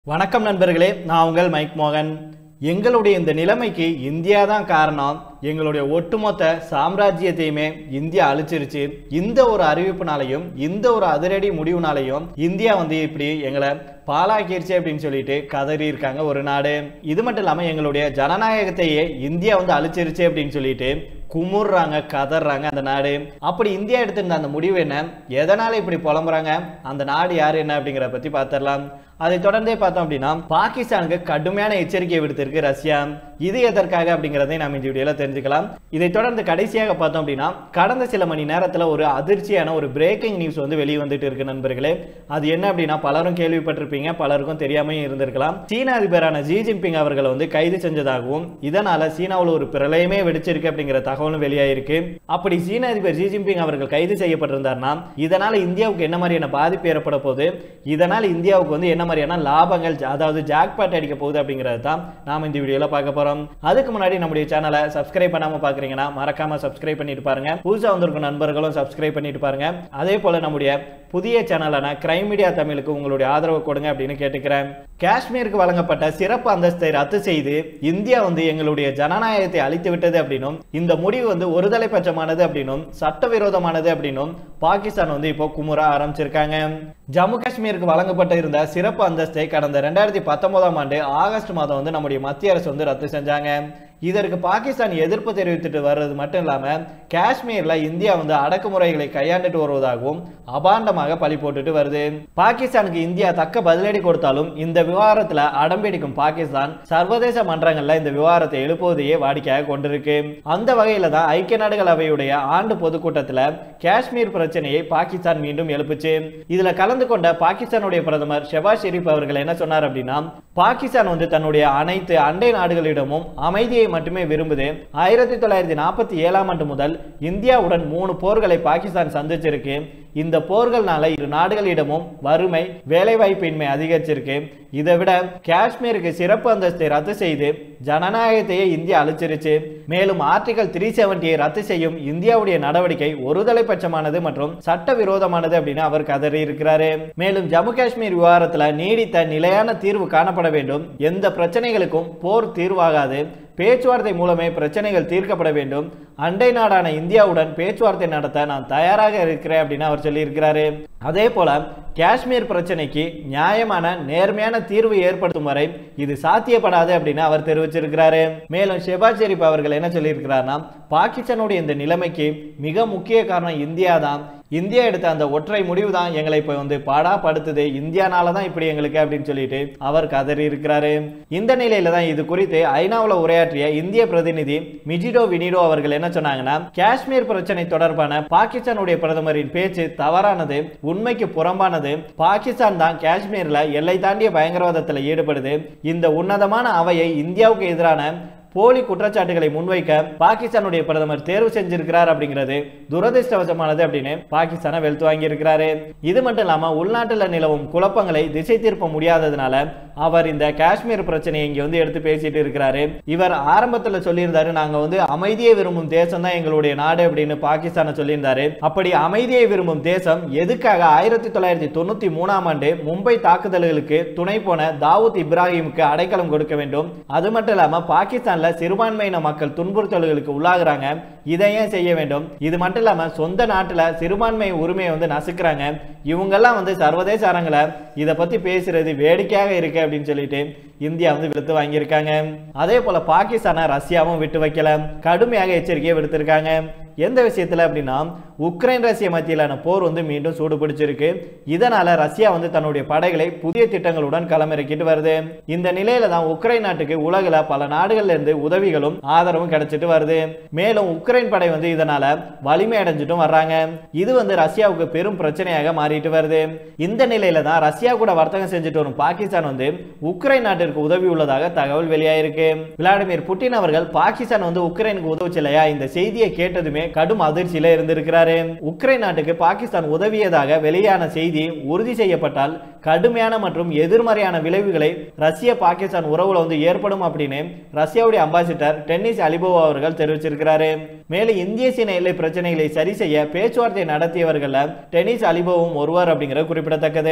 வணக்கம் நண்பர்களே நான் உங்கள் மைக் மோகன் எங்களுடைய இந்த நிலைமைக்கு இந்தியா தான் காரணம் எங்களுடைய ஒட்டுமொத்த சாம்ராஜ்யத்தையுமே இந்தியா அழிச்சிருச்சு இந்த ஒரு அறிவிப்புனாலையும் இந்த ஒரு அதிரடி முடிவுனாலையும் இந்தியா வந்து இப்படி எங்களை பாலாக்கிருச்சு அப்படின்னு சொல்லிட்டு கதறி இருக்காங்க ஒரு நாடு இது மட்டும் இல்லாமல் எங்களுடைய ஜனநாயகத்தையே இந்தியா வந்து அழிச்சிருச்சு அப்படின்னு சொல்லிட்டு குமுறுறாங்க கதறாங்க அந்த நாடு அப்படி இந்தியா எடுத்திருந்த அந்த முடிவு என்ன எதனால இப்படி புலம்புறாங்க அந்த நாடு யார் என்ன அப்படிங்கிறத பத்தி பார்த்துடலாம் அதை தொடர்ந்தே பார்த்தோம் அப்படின்னா பாகிஸ்தானுக்கு கடுமையான எச்சரிக்கை விடுத்திருக்கு ரஷ்யா இது எதற்காக அப்படிங்கிறதை நாம் இந்த வீடியோல தெரிஞ்சுக்கலாம் இதை தொடர்ந்து கடைசியாக பார்த்தோம் அப்படின்னா கடந்த சில மணி நேரத்தில் ஒரு அதிர்ச்சியான ஒரு பிரேக்கிங் நியூஸ் வந்து வெளியே வந்துட்டு இருக்கு நண்பர்களே அது என்ன அப்படின்னா பலரும் கேள்விப்பட்டிருப்பீங்க பலருக்கும் தெரியாமையும் இருந்திருக்கலாம் சீன அதிபரான ஜி ஜின்பிங் அவர்களை வந்து கைது செஞ்சதாகவும் இதனால சீனாவில் ஒரு பிரளயமே வெடிச்சிருக்கு அப்படிங்கிற தகவலும் வெளியாயிருக்கு அப்படி சீன அதிபர் ஜி ஜின்பிங் அவர்கள் கைது செய்யப்பட்டிருந்தார்னா இதனால இந்தியாவுக்கு என்ன மாதிரியான பாதிப்பு ஏற்பட போகுது இதனால் இந்தியாவுக்கு வந்து என்ன மாதிரியான லாபங்கள் அதாவது ஜாக்பாட் அடிக்க போகுது அப்படிங்கிறது தான் நாம் இந்த வீடியோல பார்க்க போறோம் அதுக்கு முன்னாடி நம்முடைய சேனலை சப்ஸ்கிரைப் பண்ணாம பாக்குறீங்கன்னா மறக்காம சப்ஸ்கிரைப் பண்ணிட்டு பாருங்க புதுசா வந்திருக்கும் நண்பர்களும் சப்ஸ்கிரைப் பண்ணிட்டு பாருங்க அதே போல நம்முடைய புதிய சேனலான கிரைம் மீடியா தமிழுக்கு உங்களுடைய ஆதரவு கொடுங்க அப்படின்னு கேட்டுக்கிறேன் காஷ்மீருக்கு வழங்கப்பட்ட சிறப்பு அந்தஸ்தை ரத்து செய்து இந்தியா வந்து எங்களுடைய ஜனநாயகத்தை அழித்து விட்டது அப்படின்னும் இந்த முடிவு வந்து ஒருதலை பட்சமானது அப்படின்னும் சட்டவிரோதமானது அப்படின்னும் பாகிஸ்தான் வந்து இப்போ குமுற ஆரம்பிச்சிருக்காங்க ஜம்மு காஷ்மீருக்கு வழங்கப்பட்ட இருந்த சிறப்பு அந்தஸ்தை கடந்த ரெண்டாயிரத்தி பத்தொன்பதாம் ஆண்டு ஆகஸ்ட் மாதம் வந்து நம்முடைய மத்திய அரசு வந்து ரத்து செஞ்சாங்க இதற்கு பாகிஸ்தான் எதிர்ப்பு தெரிவித்துட்டு வர்றது மட்டும் இல்லாம காஷ்மீர்ல இந்தியா வந்து அடக்குமுறைகளை கையாண்டுட்டு வருவதாகவும் அபாண்டமாக பழி போட்டுட்டு வருது பாகிஸ்தானுக்கு இந்தியா தக்க பதிலடி கொடுத்தாலும் இந்த விவகாரத்துல அடம்பிடிக்கும் பாகிஸ்தான் சர்வதேச மன்றங்கள்ல இந்த விவகாரத்தை எழுப்புவதையே வாடிக்கையாக கொண்டிருக்கு அந்த வகையில தான் ஐக்கிய நாடுகள் அவையுடைய ஆண்டு பொதுக்கூட்டத்துல காஷ்மீர் பிரச்சனையை பாகிஸ்தான் மீண்டும் எழுப்புச்சு இதுல கலந்து கொண்ட பாகிஸ்தானுடைய பிரதமர் ஷெபாஸ் ஷெரீப் அவர்கள் என்ன சொன்னார் அப்படின்னா பாகிஸ்தான் வந்து தன்னுடைய அனைத்து அண்டை நாடுகளிடமும் அமைதியை மட்டுமே விரும்புது ஆயிரத்தி தொள்ளாயிரத்தி நாற்பத்தி ஏழாம் ஆண்டு முதல் இந்தியாவுடன் மூணு போர்களை பாகிஸ்தான் சந்திச்சிருக்கு இந்த போர்கள்னால இரு நாடுகளிடமும் வறுமை வேலைவாய்ப்பின்மை அதிகரிச்சிருக்கு இதை விட காஷ்மீருக்கு சிறப்பு அந்தஸ்தை ரத்து செய்து ஜனநாயகத்தையே இந்தியா அழிச்சிருச்சு மேலும் ஆர்டிகல் த்ரீ செவன்டியை ரத்து செய்யும் இந்தியாவுடைய நடவடிக்கை ஒருதலை பட்சமானது மற்றும் சட்டவிரோதமானது அப்படின்னு அவர் கதறி இருக்கிறாரு மேலும் ஜம்மு காஷ்மீர் விவகாரத்துல நீடித்த நிலையான தீர்வு காணப்பட வேண்டும் எந்த பிரச்சனைகளுக்கும் போர் தீர்வாகாது பேச்சுவார்த்தை மூலமே பிரச்சனைகள் தீர்க்கப்பட வேண்டும் அண்டை நாடான இந்தியாவுடன் பேச்சுவார்த்தை நடத்த நான் தயாராக இருக்கிறேன் அப்படின்னு அவர் சொல்லியிருக்கிறாரு அதே போல காஷ்மீர் பிரச்சனைக்கு நியாயமான நேர்மையான தீர்வு ஏற்படுத்தும் வரை இது சாத்தியப்படாது அப்படின்னு அவர் தெரிவிச்சிருக்கிறாரு மேலும் ஷெபாஸ் ஷெரீப் அவர்கள் என்ன சொல்லியிருக்கிறார்னா பாகிஸ்தானுடைய இந்த நிலைமைக்கு மிக முக்கிய காரணம் இந்தியா தான் இந்தியா எடுத்த அந்த ஒற்றை முடிவு தான் எங்களை இப்போ வந்து பாடாப்படுத்துது இந்தியானால தான் இப்படி எங்களுக்கு அப்படின்னு சொல்லிட்டு அவர் கதறி இருக்கிறாரு இந்த நிலையில தான் இது குறித்து ஐநாவில் உரையாற்றிய இந்திய பிரதிநிதி மிஜிடோ வினிடோ அவர்கள் என்ன சொன்னாங்கன்னா காஷ்மீர் பிரச்சனை தொடர்பான பாகிஸ்தானுடைய பிரதமரின் பேச்சு தவறானது உண்மைக்கு புறம்பானது பாகிஸ்தான் தான் காஷ்மீர்ல எல்லை தாண்டிய பயங்கரவாதத்தில் ஈடுபடுது இந்த உன்னதமான அவையை இந்தியாவுக்கு எதிரான போலி குற்றச்சாட்டுகளை முன்வைக்க பாகிஸ்தானுடைய பிரதமர் தேர்வு செஞ்சிருக்கிறார் அப்படிங்கிறது துரதிருஷ்டவசமானது அப்படின்னு பாகிஸ்தானை வெளுத்து வாங்கி இருக்கிறாரு இது மட்டும் இல்லாம உள்நாட்டுல நிலவும் குழப்பங்களை திசை திருப்ப முடியாததுனால அவர் இந்த காஷ்மீர் பிரச்சனையை இங்க வந்து எடுத்து பேசிட்டு இருக்கிறாரு இவர் ஆரம்பத்துல சொல்லியிருந்தாரு நாங்க வந்து அமைதியை விரும்பும் தேசம் தான் எங்களுடைய நாடு அப்படின்னு பாகிஸ்தானை சொல்லியிருந்தாரு அப்படி அமைதியை விரும்பும் தேசம் எதுக்காக ஆயிரத்தி தொள்ளாயிரத்தி தொண்ணூத்தி மூணாம் ஆண்டு மும்பை தாக்குதல்களுக்கு துணை போன தாவூத் இப்ராஹிமுக்கு அடைக்கலம் கொடுக்க வேண்டும் அது மட்டும் இல்லாம பாகிஸ்தான்ல சிறுபான்மையின மக்கள் துன்புறுத்தல்களுக்கு உள்ளாகுறாங்க இதை ஏன் செய்ய வேண்டும் இது மட்டும் இல்லாம சொந்த நாட்டுல சிறுபான்மை உரிமையை வந்து நசுக்கிறாங்க இவங்கெல்லாம் வந்து சர்வதேச அரங்கில் இதை பத்தி பேசுறது வேடிக்கையாக இருக்கு அப்படின்னு சொல்லிட்டு இந்தியா வந்து விடுத்து வாங்கியிருக்காங்க அதே போல பாகிஸ்தானை ரஷ்யாவும் விட்டு வைக்கல கடுமையாக எச்சரிக்கையை விடுத்திருக்காங்க எந்த விஷயத்துல அப்படின்னா உக்ரைன் ரஷ்ய மத்தியிலான போர் வந்து மீண்டும் சூடு பிடிச்சிருக்கு இதனால ரஷ்யா வந்து தன்னுடைய படைகளை புதிய திட்டங்களுடன் களமிறக்கிட்டு வருது இந்த நிலையில தான் உக்ரைன் நாட்டுக்கு உலகில் பல நாடுகள்ல இருந்து உதவிகளும் ஆதரவும் கிடைச்சிட்டு வருது மேலும் உக்ரைன் படை வந்து இதனால வலிமை அடைஞ்சிட்டும் வர்றாங்க இது வந்து ரஷ்யாவுக்கு பெரும் பிரச்சனையாக மாறிட்டு வருது இந்த நிலையில தான் ரஷ்யா கூட வர்த்தகம் செஞ்சுட்டு வரும் பாகிஸ்தான் வந்து உக்ரைன் நாட்டிற்கு உதவி உள்ளதாக தகவல் வெளியாயிருக்கு விளாடிமிர் புட்டின் அவர்கள் பாகிஸ்தான் வந்து உக்ரைனுக்கு உதவுச்சு இல்லையா இந்த செய்தியை கேட்டதுமே கடும் அதிர்ச்சியில இருந்திருக்கிறாரு உக்ரைன் நாட்டுக்கு பாகிஸ்தான் உதவியதாக வெளியான செய்தி உறுதி செய்யப்பட்டால் கடுமையான மற்றும் எதிர்மறையான விளைவுகளை ரஷ்ய பாகிஸ்தான் உறவுல வந்து ஏற்படும் அப்படின்னு ரஷ்யாவுடைய அம்பாசிடர் டென்னிஸ் அலிபோவா அவர்கள் தெரிவிச்சிருக்கிறாரு மேலும் இந்திய சீன எல்லை பிரச்சனைகளை சரி செய்ய பேச்சுவார்த்தை நடத்தியவர்கள் டென்னிஸ் அலிபோவும் ஒருவர் அப்படிங்கிற குறிப்பிடத்தக்கது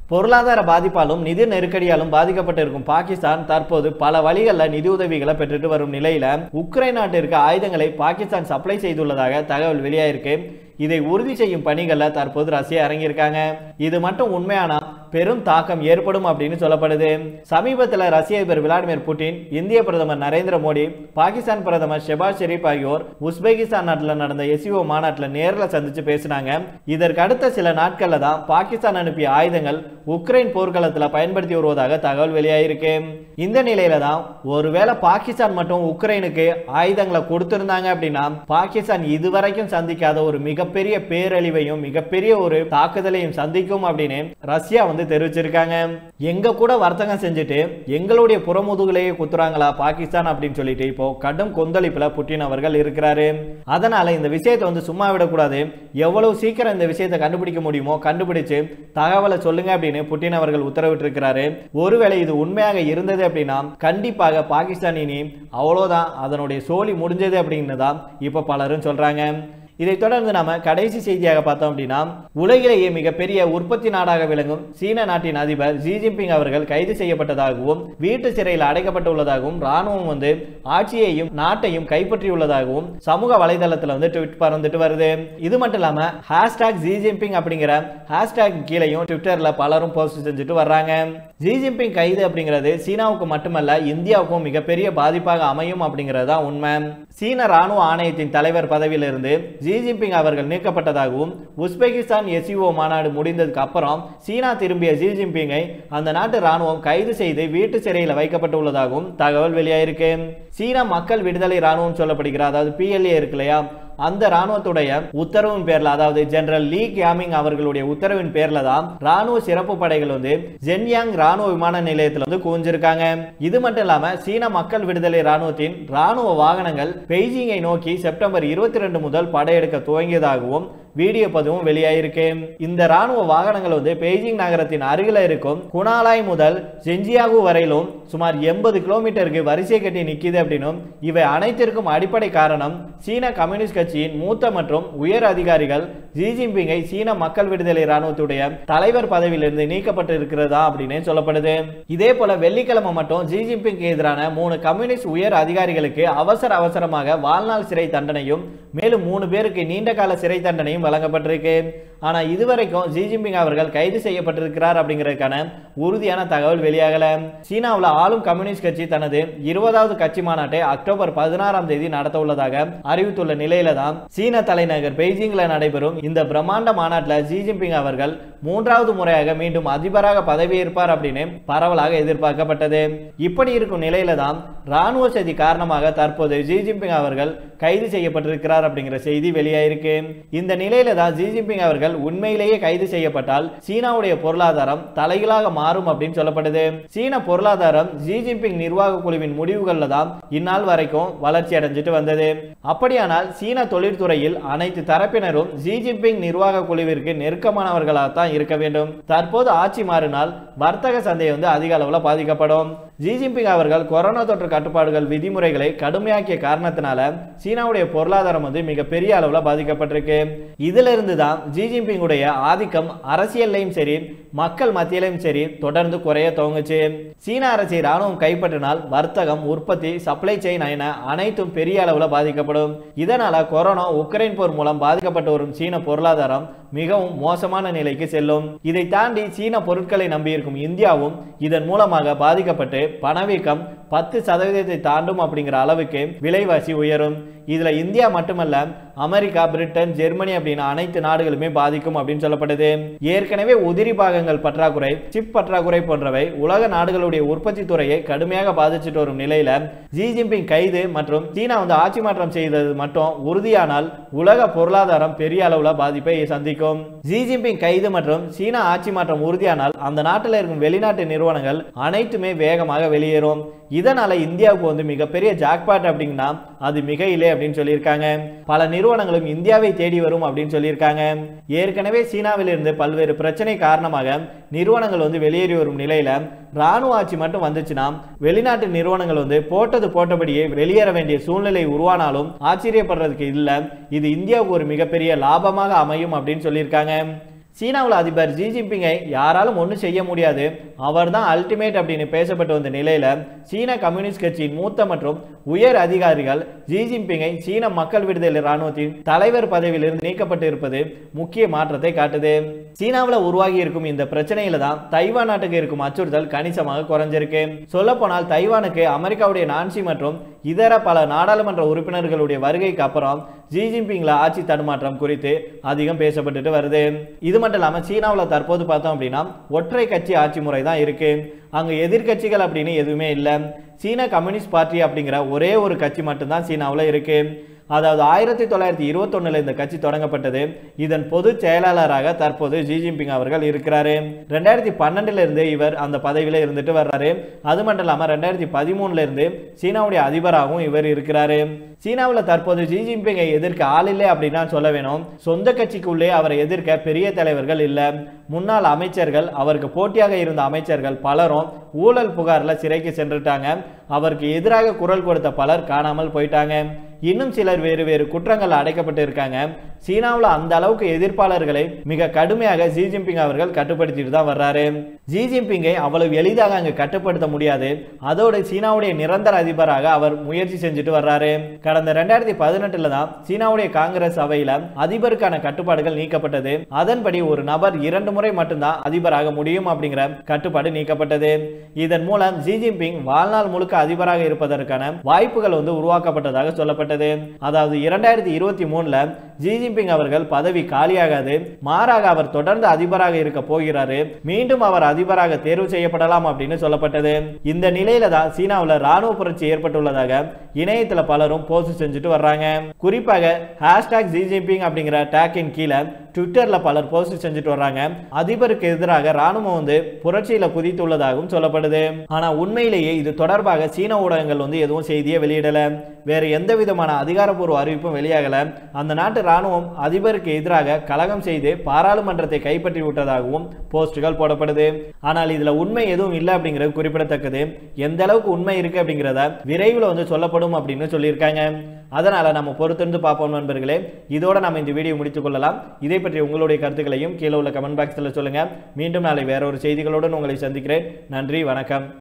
பொருளாதார பாதிப்பாலும் நிதி நெருக்கடியாலும் பாதிக்கப்பட்டிருக்கும் பாகிஸ்தான் தற்போது பல வழிகளில் நிதி உதவிகளை பெற்றுட்டு வரும் நிலையில உக்ரைன் நாட்டிற்கு ஆயுதங்களை பாகிஸ்தான் சப்ளை செய்துள்ளதாக தகவல் வெளியாயிருக்கு இதை உறுதி செய்யும் பணிகளில் தற்போது ரஷ்யா இறங்கியிருக்காங்க இது மட்டும் உண்மையானா பெரும் தாக்கம் ஏற்படும் அப்படின்னு சொல்லப்படுது சமீபத்தில் ரஷ்ய அதிபர் விளாடிமிர் புட்டின் இந்திய பிரதமர் நரேந்திர மோடி பாகிஸ்தான் பிரதமர் ஷெபாஸ் ஷெரீப் ஆகியோர் உஸ்பெகிஸ்தான் நாட்டில் நடந்த எஸ்இஓ மாநாட்டில் நேரில் சந்திச்சு பேசினாங்க இதற்கு அடுத்த சில நாட்கள்ல தான் பாகிஸ்தான் அனுப்பிய ஆயுதங்கள் உக்ரைன் போர்க்களத்தில் பயன்படுத்தி வருவதாக தகவல் வெளியாயிருக்கு இந்த நிலையில தான் ஒருவேளை பாகிஸ்தான் மட்டும் உக்ரைனுக்கு ஆயுதங்களை கொடுத்திருந்தாங்க அப்படின்னா பாகிஸ்தான் இதுவரைக்கும் சந்திக்காத ஒரு மிகப்பெரிய பேரழிவையும் மிகப்பெரிய ஒரு தாக்குதலையும் சந்திக்கும் அப்படின்னு ரஷ்யா வந்து தெரிவிச்சிருக்காங்க எங்க கூட வர்த்தகம் செஞ்சுட்டு எங்களுடைய புறமுதுகுலையே குத்துறாங்களா பாகிஸ்தான் அப்படின்னு சொல்லிட்டு இப்போ கடும் கொந்தளிப்புல புட்டின் அவர்கள் இருக்கிறாரு அதனால இந்த விஷயத்தை வந்து சும்மா விடக்கூடாது எவ்வளவு சீக்கிரம் இந்த விஷயத்தை கண்டுபிடிக்க முடியுமோ கண்டுபிடிச்சு தகவலை சொல்லுங்க அப்படின்னு புட்டின் அவர்கள் உத்தரவிட்டிருக்கிறாரு ஒருவேளை இது உண்மையாக இருந்தது அப்படின்னா கண்டிப்பாக பாகிஸ்தான் இனி அவ்வளோதான் அதனுடைய சோழி முடிஞ்சது அப்படின்னு தான் இப்போ பலரும் சொல்றாங்க இதைத் தொடர்ந்து நாம கடைசி செய்தியாக பார்த்தோம் அப்படின்னா உலகிலேயே மிகப்பெரிய உற்பத்தி நாடாக விளங்கும் சீன நாட்டின் அதிபர் ஜி ஜின்பிங் அவர்கள் கைது செய்யப்பட்டதாகவும் வீட்டு சிறையில் அடைக்கப்பட்டுள்ளதாகவும் ராணுவம் வந்து ஆட்சியையும் நாட்டையும் கைப்பற்றியுள்ளதாகவும் சமூக வலைதளத்தில் வந்து ட்விட் பறந்துட்டு வருது இது மட்டும் இல்லாம ஹேஷ்டாக் ஜி ஜின்பிங் அப்படிங்கிற ஹேஷ்டாக் கீழையும் ட்விட்டர்ல பலரும் போஸ்ட் செஞ்சுட்டு வர்றாங்க ஜி ஜின்பிங் கைது அப்படிங்கிறது சீனாவுக்கு மட்டுமல்ல இந்தியாவுக்கும் மிகப்பெரிய பாதிப்பாக அமையும் அப்படிங்கிறது தான் உண்மை சீன ராணுவ ஆணையத்தின் தலைவர் பதவியிலிருந்து ஜி ஜின்பிங் அவர்கள் நீக்கப்பட்டதாகவும் உஸ்பெகிஸ்தான் எஸ்இஓ மாநாடு முடிந்ததுக்கு அப்புறம் சீனா திரும்பிய ஜி ஜின்பிங்கை அந்த நாட்டு ராணுவம் கைது செய்து வீட்டு சிறையில் வைக்கப்பட்டுள்ளதாகவும் தகவல் வெளியாயிருக்கு சீனா மக்கள் விடுதலை ராணுவம் சொல்லப்படுகிற அதாவது பிஎல்ஏ இருக்கு இல்லையா அந்த ராணுவத்துடைய உத்தரவின் பேர்ல அதாவது ஜெனரல் லீ கியாமிங் அவர்களுடைய உத்தரவின் பேர்ல தான் ராணுவ சிறப்பு படைகள் வந்து ஜென்யாங் ராணுவ விமான நிலையத்தில் வந்து குவிஞ்சிருக்காங்க இது மட்டும் இல்லாம சீன மக்கள் விடுதலை ராணுவத்தின் ராணுவ வாகனங்கள் பெய்ஜிங்கை நோக்கி செப்டம்பர் இருபத்தி ரெண்டு முதல் படையெடுக்க துவங்கியதாகவும் வீடியோ பதிவும் வெளியாயிருக்கு இந்த ராணுவ வாகனங்கள் வந்து பெய்ஜிங் நகரத்தின் அருகில் இருக்கும் குணாலாய் முதல் ஜெஞ்சியாகு வரையிலும் சுமார் எண்பது கிலோமீட்டருக்கு வரிசை கட்டி நிற்கிது அப்படின்னும் இவை அனைத்திற்கும் அடிப்படை காரணம் சீன கம்யூனிஸ்ட் கட்சியின் மூத்த மற்றும் உயர் அதிகாரிகள் ஜி ஜின்பிங்கை சீன மக்கள் விடுதலை ராணுவத்துடைய தலைவர் பதவியிலிருந்து நீக்கப்பட்டு இருக்கிறதா அப்படின்னு சொல்லப்படுது இதே போல வெள்ளிக்கிழமை மட்டும் ஜி ஜின்பிங்க்கு எதிரான மூணு கம்யூனிஸ்ட் உயர் அதிகாரிகளுக்கு அவசர அவசரமாக வாழ்நாள் சிறை தண்டனையும் மேலும் மூணு பேருக்கு நீண்ட கால சிறை தண்டனையும் வழங்கப்பட்டிருக்கு ஆனா இதுவரைக்கும் ஜி ஜின்பிங் அவர்கள் கைது செய்யப்பட்டிருக்கிறார் அப்படிங்கிறதுக்கான உறுதியான தகவல் வெளியாகல சீனாவில் ஆளும் கம்யூனிஸ்ட் கட்சி தனது இருபதாவது கட்சி மாநாட்டை அக்டோபர் பதினாறாம் தேதி நடத்த உள்ளதாக அறிவித்துள்ள நிலையில தான் சீன தலைநகர் பெய்ஜிங்ல நடைபெறும் இந்த பிரம்மாண்ட மாநாட்டில் ஜி ஜின்பிங் அவர்கள் மூன்றாவது முறையாக மீண்டும் அதிபராக பதவியேற்பார் அப்படின்னு பரவலாக எதிர்பார்க்கப்பட்டது இப்படி இருக்கும் நிலையில தான் ராணுவ சதி காரணமாக தற்போது ஜி ஜின்பிங் அவர்கள் கைது செய்யப்பட்டிருக்கிறார் அப்படிங்கிற செய்தி வெளியாயிருக்கு இந்த நிலையில தான் ஜி ஜின்பிங் அவர்கள் உண்மையிலேயே கைது செய்யப்பட்டால் சீனாவுடைய பொருளாதாரம் தலைகீழாக மாறும் அப்படின்னு சொல்லப்படுது சீன பொருளாதாரம் ஜி ஜின்பிங் நிர்வாக குழுவின் முடிவுகள்ல தான் இந்நாள் வரைக்கும் வளர்ச்சி அடைஞ்சிட்டு வந்தது அப்படியானால் சீன தொழிற்துறையில் அனைத்து தரப்பினரும் ஜி ஜின்பிங் நிர்வாக குழுவிற்கு நெருக்கமானவர்களாக தான் இருக்க வேண்டும் தற்போது ஆட்சி மாறினால் வர்த்தக சந்தை வந்து அதிக அளவில் பாதிக்கப்படும் ஜி ஜின்பிங் அவர்கள் கொரோனா தொற்று கட்டுப்பாடுகள் விதிமுறைகளை கடுமையாக்கிய காரணத்தினால சீனாவுடைய பொருளாதாரம் வந்து மிகப்பெரிய அளவில் பாதிக்கப்பட்டிருக்கு இதுல இருந்து தான் ஜி ஜின்பிங்குடைய ஆதிக்கம் அரசியல்லையும் சரி மக்கள் மத்தியிலையும் சரி தொடர்ந்து குறைய துவங்குச்சு சீன அரசை ராணுவம் கைப்பற்றினால் வர்த்தகம் உற்பத்தி சப்ளை செயின் என அனைத்தும் பெரிய அளவில் பாதிக்கப்படும் இதனால கொரோனா உக்ரைன் போர் மூலம் பாதிக்கப்பட்டு வரும் சீன பொருளாதாரம் மிகவும் மோசமான நிலைக்கு செல்லும் இதை தாண்டி சீன பொருட்களை நம்பியிருக்கும் இந்தியாவும் இதன் மூலமாக பாதிக்கப்பட்டு பணவீக்கம் பத்து சதவீதத்தை தாண்டும் அப்படிங்கிற அளவுக்கு விலைவாசி உயரும் இதுல இந்தியா மட்டுமல்ல அமெரிக்கா பிரிட்டன் ஜெர்மனி அப்படின்னு அனைத்து நாடுகளுமே பாதிக்கும் அப்படின்னு சொல்லப்படுது ஏற்கனவே உதிரி பாகங்கள் பற்றாக்குறை சிப் பற்றாக்குறை போன்றவை உலக நாடுகளுடைய உற்பத்தி துறையை கடுமையாக பாதிச்சுட்டு வரும் நிலையில ஜி ஜின்பிங் கைது மற்றும் சீனா வந்து ஆட்சி மாற்றம் செய்தது மட்டும் உறுதியானால் உலக பொருளாதாரம் பெரிய அளவுல பாதிப்பை சந்திக்கும் ஜி ஜின்பிங் கைது மற்றும் சீனா ஆட்சி மாற்றம் உறுதியானால் அந்த நாட்டில் இருக்கும் வெளிநாட்டு நிறுவனங்கள் அனைத்துமே வேகமாக வெளியேறும் இதனால இந்தியாவுக்கு வந்து மிகப்பெரிய ஜாக்பாட் அப்படிங்கன்னா அது மிக இல்லை அப்படின்னு சொல்லியிருக்காங்க பல நிறுவனங்களும் இந்தியாவை தேடி வரும் அப்படின்னு சொல்லியிருக்காங்க ஏற்கனவே சீனாவிலிருந்து பல்வேறு பிரச்சனை காரணமாக நிறுவனங்கள் வந்து வெளியேறி வரும் நிலையில ராணுவ ஆட்சி மட்டும் வந்துச்சுன்னா வெளிநாட்டு நிறுவனங்கள் வந்து போட்டது போட்டபடியே வெளியேற வேண்டிய சூழ்நிலை உருவானாலும் ஆச்சரியப்படுறதுக்கு இல்லை இது இந்தியாவுக்கு ஒரு மிகப்பெரிய லாபமாக அமையும் அப்படின்னு சொல்லியிருக்காங்க சீனாவில் அதிபர் ஜி ஜின்பிங்கை யாராலும் ஒன்றும் செய்ய முடியாது அவர் தான் அல்டிமேட் அப்படின்னு பேசப்பட்டு வந்த நிலையில சீன கம்யூனிஸ்ட் கட்சியின் மூத்த மற்றும் உயர் அதிகாரிகள் ஜி ஜின்பிங்கை சீன மக்கள் விடுதலை ராணுவத்தின் தலைவர் பதவியிலிருந்து நீக்கப்பட்டு இருப்பது முக்கிய மாற்றத்தை காட்டுது சீனாவில் உருவாகி இருக்கும் இந்த பிரச்சனையில தான் தைவான் நாட்டுக்கு இருக்கும் அச்சுறுத்தல் கணிசமாக குறைஞ்சிருக்கு சொல்ல போனால் தைவானுக்கு அமெரிக்காவுடைய நான்சி மற்றும் இதர பல நாடாளுமன்ற உறுப்பினர்களுடைய வருகைக்கு அப்புறம் ஜி ஜின்பிங்ல ஆட்சி தடுமாற்றம் குறித்து அதிகம் பேசப்பட்டுட்டு வருது இது மட்டும் இல்லாமல் சீனாவில் தற்போது பார்த்தோம் அப்படின்னா ஒற்றை கட்சி ஆட்சி முறை தான் இருக்கு அங்கே எதிர்க்கட்சிகள் அப்படின்னு எதுவுமே இல்லை சீன கம்யூனிஸ்ட் பார்ட்டி அப்படிங்கிற ஒரே ஒரு கட்சி மட்டும்தான் சீனாவில் இருக்கு அதாவது ஆயிரத்தி தொள்ளாயிரத்தி இருபத்தொன்னுல இந்த கட்சி தொடங்கப்பட்டது இதன் பொதுச் செயலாளராக தற்போது ஜி ஜின்பிங் அவர்கள் இருக்கிறாரு ரெண்டாயிரத்தி பன்னெண்டுல இருந்து இவர் அந்த பதவியில இருந்துட்டு வர்றாரு அது மட்டும் இல்லாம ரெண்டாயிரத்தி பதிமூணுல இருந்து சீனாவுடைய அதிபராகவும் இவர் இருக்கிறாரு சீனாவில் தற்போது ஜி ஜின்பிங்கை எதிர்க்க ஆள் இல்லை அப்படின்னு தான் சொல்ல வேணும் சொந்த கட்சிக்குள்ளே அவரை எதிர்க்க பெரிய தலைவர்கள் இல்லை முன்னாள் அமைச்சர்கள் அவருக்கு போட்டியாக இருந்த அமைச்சர்கள் பலரும் ஊழல் புகார்ல சிறைக்கு சென்றுட்டாங்க அவருக்கு எதிராக குரல் கொடுத்த பலர் காணாமல் போயிட்டாங்க இன்னும் சிலர் வேறு வேறு குற்றங்கள் அடைக்கப்பட்டு இருக்காங்க சீனாவில் அந்த அளவுக்கு எதிர்ப்பாளர்களை மிக கடுமையாக ஜி ஜின்பிங் அவர்கள் கட்டுப்படுத்திட்டு தான் வர்றாரு ஜி ஜின்பிங்கை அவ்வளவு எளிதாக அங்கு கட்டுப்படுத்த முடியாது அதோடு சீனாவுடைய நிரந்தர அதிபராக அவர் முயற்சி செஞ்சுட்டு வர்றாரு கடந்த ரெண்டாயிரத்தி பதினெட்டுல தான் சீனாவுடைய காங்கிரஸ் அவையில அதிபருக்கான கட்டுப்பாடுகள் நீக்கப்பட்டது அதன்படி ஒரு நபர் இரண்டு முறை மட்டும்தான் அதிபராக முடியும் அப்படிங்கிற கட்டுப்பாடு நீக்கப்பட்டது இதன் மூலம் ஜி ஜின்பிங் வாழ்நாள் முழுக்க அதிபராக இருப்பதற்கான வாய்ப்புகள் வந்து உருவாக்கப்பட்டதாக சொல்லப்பட்டது அதாவது இரண்டாயிரத்தி இருபத்தி மூணுல ஜி ஜின்பிங் அவர்கள் பதவி காலியாகாது மாறாக அவர் தொடர்ந்து அதிபராக இருக்க போகிறாரு மீண்டும் அவர் அதிபராக தேர்வு செய்யப்படலாம் அப்படின்னு சொல்லப்பட்டது இந்த நிலையில தான் சீனாவில் ராணுவ புரட்சி ஏற்பட்டுள்ளதாக இணையத்துல பலரும் போஸ்ட் செஞ்சுட்டு வர்றாங்க குறிப்பாக ஹேஷ்டாக் ஜி ஜின்பிங் அப்படிங்கிற டேக்கின் கீழே ட்விட்டர்ல பலர் போஸ்ட் செஞ்சுட்டு வர்றாங்க அதிபருக்கு எதிராக ராணுவம் வந்து புரட்சியில குதித்துள்ளதாகவும் சொல்லப்படுது ஆனா உண்மையிலேயே இது தொடர்பாக சீன ஊடகங்கள் வந்து எதுவும் செய்தியை வெளியிடல வேற எந்த விதமான அதிகாரப்பூர்வ அறிவிப்பும் வெளியாகல அந்த நாட்டு ராணுவம் அதிபருக்கு எதிராக கலகம் செய்து பாராளுமன்றத்தை கைப்பற்றி விட்டதாகவும் போஸ்டுகள் போடப்படுது ஆனால் இதுல உண்மை எதுவும் இல்லை அப்படிங்கிறது குறிப்பிடத்தக்கது எந்த அளவுக்கு உண்மை இருக்கு அப்படிங்கிறத விரைவில் வந்து சொல்லப்படும் அப்படின்னு சொல்லியிருக்காங்க அதனால நம்ம பொறுத்திருந்து பார்ப்போம் நண்பர்களே இதோட நம்ம இந்த வீடியோ முடித்துக் கொள்ளலாம் இதை பற்றி உங்களுடைய கருத்துக்களையும் கீழே உள்ள கமெண்ட் பாக்ஸில் சொல்லுங்க மீண்டும் நாளை வேற ஒரு செய்திகளுடன் உங்களை சந்திக்கிறேன் நன்றி வணக்கம்